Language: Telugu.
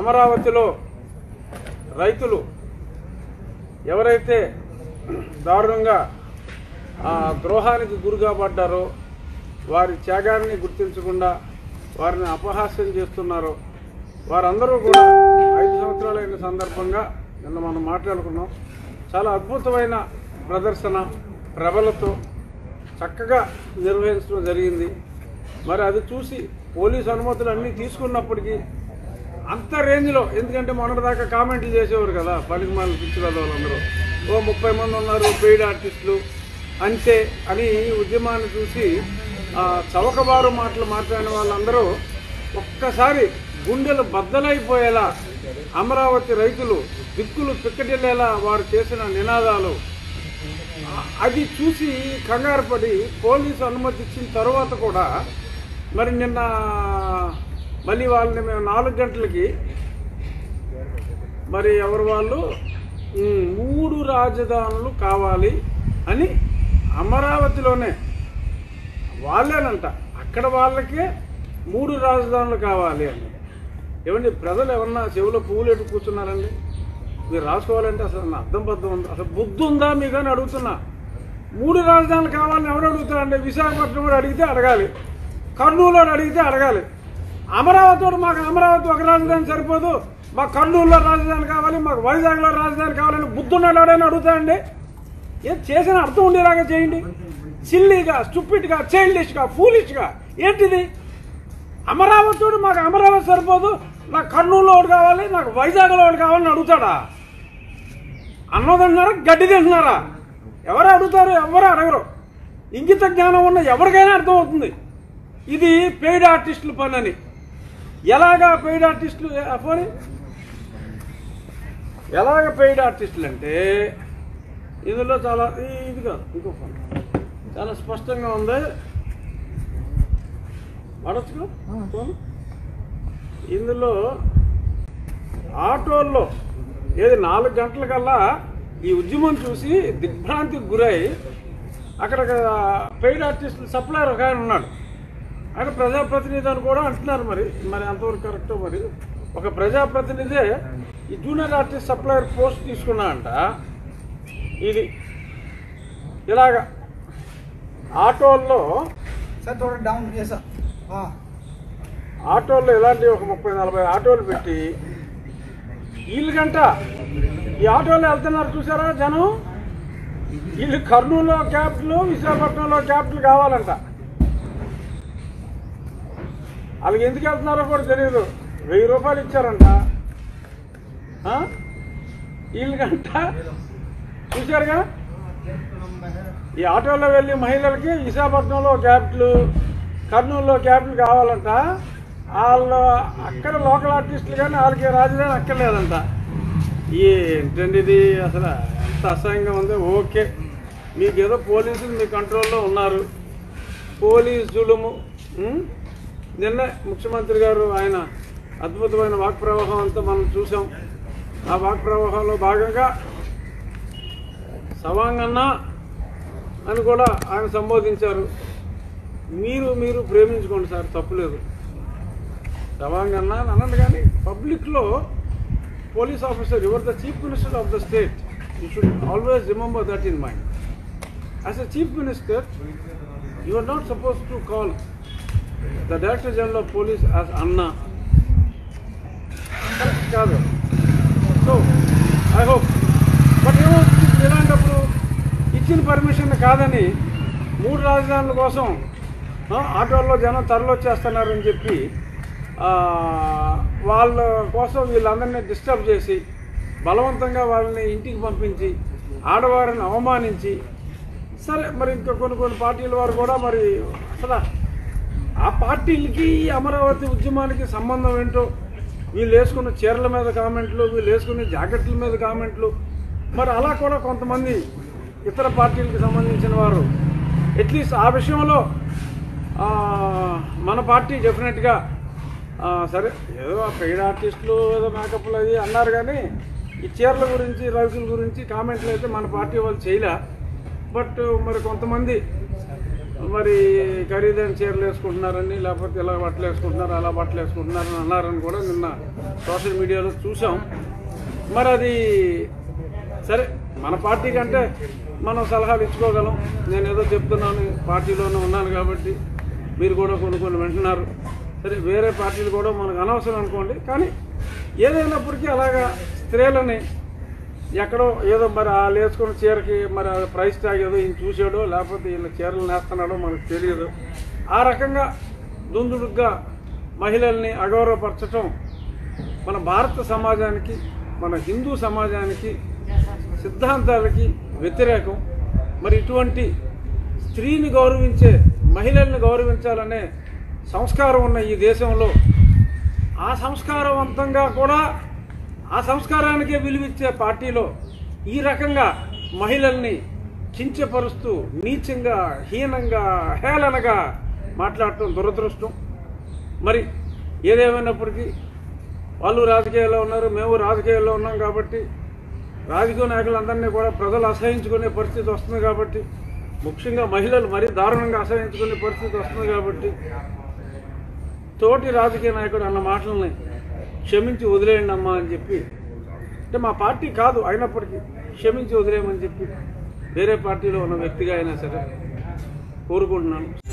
అమరావతిలో రైతులు ఎవరైతే దారుణంగా ఆ, ద్రోహానికి గురిగా పడ్డారో వారి త్యాగాన్ని గుర్తించకుండా వారిని అపహాస్యం చేస్తున్నారో వారందరూ కూడా ఐదు సంవత్సరాలైన సందర్భంగా నిన్న మనం మాట్లాడుకున్నాం చాలా అద్భుతమైన ప్రదర్శన ప్రభలతో చక్కగా నిర్వహించడం జరిగింది మరి అది చూసి పోలీసు అనుమతులు అన్నీ తీసుకున్నప్పటికీ అంత రేంజ్లో ఎందుకంటే మొన్నటిదాకా కామెంట్లు చేసేవారు కదా పనికి మన పిచ్చి వాళ్ళందరూ ఓ ముప్పై మంది ఉన్నారు పెయిడ్ ఆర్టిస్టులు అంతే అని ఈ ఉద్యమాన్ని చూసి ఆ, చవకబారు మాటలు మాట్లాడిన వాళ్ళందరూ ఒక్కసారి గుండెలు బద్దలైపోయేలా అమరావతి రైతులు దిక్కులు పిక్కటిల్లేలా వారు చేసిన నినాదాలు అది చూసి కంగారు పడి పోలీసు అనుమతి ఇచ్చిన తర్వాత కూడా మరి నిన్న మళ్ళీ వాళ్ళని మేము నాలుగు గంటలకి మరి ఎవరు వాళ్ళు ఉమ్, మూడు రాజధానులు కావాలి అని అమరావతిలోనే వాళ్ళేనంట అక్కడ వాళ్ళకే మూడు రాజధానులు కావాలి అని ఏమండి ప్రజలు ఎవరన్నా చెవిలో పువ్వులు ఎట్టు కూర్చున్నారండి మీరు రాసుకోవాలంటే అసలు నా అర్థం బద్దం ఉంది అసలు బుద్ధి ఉందా మీకు అని అడుగుతున్నా మూడు రాజధానులు కావాలని ఎవరు అడుగుతారండి విశాఖపట్నం కూడా అడిగితే అడగాలి కర్నూలు వాడు అడిగితే అడగాలి అమరావతి వాడు మాకు అమరావతి ఒక రాజధాని సరిపోదు మాకు కర్నూలులో రాజధాని కావాలి మాకు వైజాగ్లో రాజధాని కావాలని బుద్ధున్నాడు ఎవడైనా అడుగుతాయండి ఏం చేసిన అర్థం ఉండేలాగా చేయండి సిల్లీగా స్టూపిడ్గా చైల్డిష్గా ఫూలిష్గా ఏంటిది అమరావతితోడు మాకు అమరావతి సరిపోదు నాకు కర్నూలులో ఒకటి కావాలి నాకు వైజాగ్లో ఒకటి కావాలని అడుగుతాడా అన్నం తింటున్నారా గడ్డి తింటున్నారా ఎవరు అడుగుతారు ఎవరు అడగరు ఇంగిత జ్ఞానం ఉన్న ఎవరికైనా అర్థమవుతుంది ఇది పెయిడ్ ఆర్టిస్టుల పని అని ఎలాగా పెయిడ్ ఆర్టిస్టులు పోనీ ఎలాగ పెయిడ్ ఆర్టిస్టులు అంటే ఇందులో చాలా ఈ- ఇది కాదు ఇంకో ఫోన్ చాలా స్పష్టంగా ఉంది వాడచ్చు ఫోన్ ఇందులో ఆటోల్లో ఏది నాలుగు గంటలకల్లా ఈ ఉద్యమం చూసి దిగ్భ్రాంతికి గురై అక్కడ పెయిడ్ ఆర్టిస్టులు సప్లయర్ ఒక ఆయన ఉన్నాడు ఆయన ప్రజాప్రతినిధి అని కూడా అంటున్నారు మరి మరి అంతవరకు కరెక్టో మరి ఒక ప్రజాప్రతినిధే ఈ జూనియర్ ఆర్టిస్ట్ సప్లయర్ పోస్ట్ తీసుకున్నా అంట ఇది ఇలాగా ఆటోల్లో सर थोड़ा डाउन ऐसा हाँ ఆటోల్లో ఇలాంటి ఒక ముప్పై నలభై ఆటోలు పెట్టి వీళ్ళకంట ఈ ఆటోలో వెళ్తున్నారు చూసారా జనం వీళ్ళు కర్నూలులో క్యాపిటల్ విశాఖపట్నంలో క్యాపిటల్ కావాలంట వాళ్ళకి ఎందుకు వెళ్తున్నారో కూడా తెలియదు వెయ్యి రూపాయలు ఇచ్చారంట ఆ? వీళ్ళకంట చూశారుగా ఈ ఆటోలో వెళ్ళి మహిళలకి విశాఖపట్నంలో క్యాపిటల్ కర్నూలులో క్యాపిటల్ కావాలంట వాళ్ళు అక్కడ లోకల్ ఆర్టిస్టులు కానీ వాళ్ళకి రాజధాని అక్కర్లేదంట ఏంటండి ఇది అసలు ఎంత అసహ్యంగా ఉంది ఓకే మీకు ఏదో పోలీసులు మీ కంట్రోల్లో ఉన్నారు పోలీస్ జులుము ఉం? నిన్న ముఖ్యమంత్రి గారు ఆయన అద్భుతమైన వాక్ ప్రవాహం అంతా మనం చూసాం ఆ వాక్ ప్రవాహంలో భాగంగా సవాంగన్న అని కూడా ఆయన సంబోధించారు మీరు మీరు ప్రేమించుకోండి సార్ తప్పులేదు సవాంగన్న అని అనండి కానీ పబ్లిక్లో police officer your the chief minister of the state you should always remember that in mind as a chief minister you are not suppose to call the director general of police as అన్న కరెక్ట్ కాదు సో ఐ హోప్ బట్ ఏమో ఇలాంటప్పుడు ఇచ్చిన పర్మిషన్ కాదని మూడు రాజధానుల కోసం ఆ, ఆటోల్లో జనం తరలొచ్చేస్తున్నారని చెప్పి ఆ, వాళ్ళ కోసం వీళ్ళందరినీ డిస్టర్బ్ చేసి బలవంతంగా వాళ్ళని ఇంటికి పంపించి ఆడవారిని అవమానించి సరే మరి ఇంకా కొన్ని కొన్ని పార్టీల వారు కూడా మరి అసలు ఆ పార్టీలకి ఈ అమరావతి ఉద్యమానికి సంబంధం ఏంటో వీళ్ళు వేసుకున్న చీరల మీద కామెంట్లు వీళ్ళు వేసుకునే జాకెట్ల మీద కామెంట్లు మరి అలా కూడా కొంతమంది ఇతర పార్టీలకు సంబంధించిన వారు అట్లీస్ట్ ఆ విషయంలో ఆ, మన పార్టీ డెఫినెట్గా ఆ, సరే ఏదో ఆ పెయిడ్ ఆర్టిస్టులు ఏదో మేకప్లు అది అన్నారు కానీ ఈ చీరల గురించి రైతుల గురించి కామెంట్లు అయితే మన పార్టీ వాళ్ళు చేయలే బట్ మరి కొంతమంది మరి ఖరీదైన చీరలు వేసుకుంటున్నారని లేకపోతే ఇలా బట్టలు వేసుకుంటున్నారు అలా బట్టలు వేసుకుంటున్నారని అన్నారని కూడా నిన్న సోషల్ మీడియాలో చూసాం మరి అది సరే మన పార్టీ కంటే మనం సలహాలు ఇచ్చుకోగలం నేను ఏదో చెప్తున్నాను పార్టీలోనే ఉన్నాను కాబట్టి మీరు కూడా కొన్ని కొన్ని వింటున్నారు సరే వేరే పార్టీలు కూడా మనకు అనవసరం అనుకోండి కానీ ఏదైనప్పటికీ అలాగా స్త్రీలని ఎక్కడో ఏదో మరి ఆ వేసుకున్న చీరకి మరి ఆ ప్రైస్ ట్యాగ్ ఏదో ఈయన చూసాడో లేకపోతే ఈయన చీరలు నేస్తున్నాడో మనకు తెలియదు ఆ రకంగా దుందుడుగ్గా మహిళల్ని అగౌరవపరచటం మన భారత సమాజానికి మన హిందూ సమాజానికి సిద్ధాంతాలకి వ్యతిరేకం మరి ఇటువంటి స్త్రీని గౌరవించే మహిళల్ని గౌరవించాలనే సంస్కారం ఉన్న ఈ దేశంలో ఆ సంస్కారవంతంగా కూడా ఆ సంస్కారానికే విలువిచ్చే పార్టీలో ఈ రకంగా మహిళల్ని కించపరుస్తూ నీచంగా హీనంగా హేళనగా మాట్లాడటం దురదృష్టం మరి ఏదేమైనప్పటికీ వాళ్ళు రాజకీయాల్లో ఉన్నారు మేము రాజకీయాల్లో ఉన్నాం కాబట్టి రాజకీయ నాయకులందరినీ కూడా ప్రజలు అసహించుకునే పరిస్థితి వస్తుంది కాబట్టి ముఖ్యంగా మహిళలు మరీ దారుణంగా అసహించుకునే పరిస్థితి వస్తుంది కాబట్టి తోటి రాజకీయ నాయకుడు అన్న మాటలని క్షమించి వదిలేయండి అమ్మా అని చెప్పి అంటే మా పార్టీ కాదు అయినప్పటికీ క్షమించి వదిలేయమని చెప్పి వేరే పార్టీలో ఉన్న వ్యక్తిగా అయినా సరే కోరుకుంటున్నాను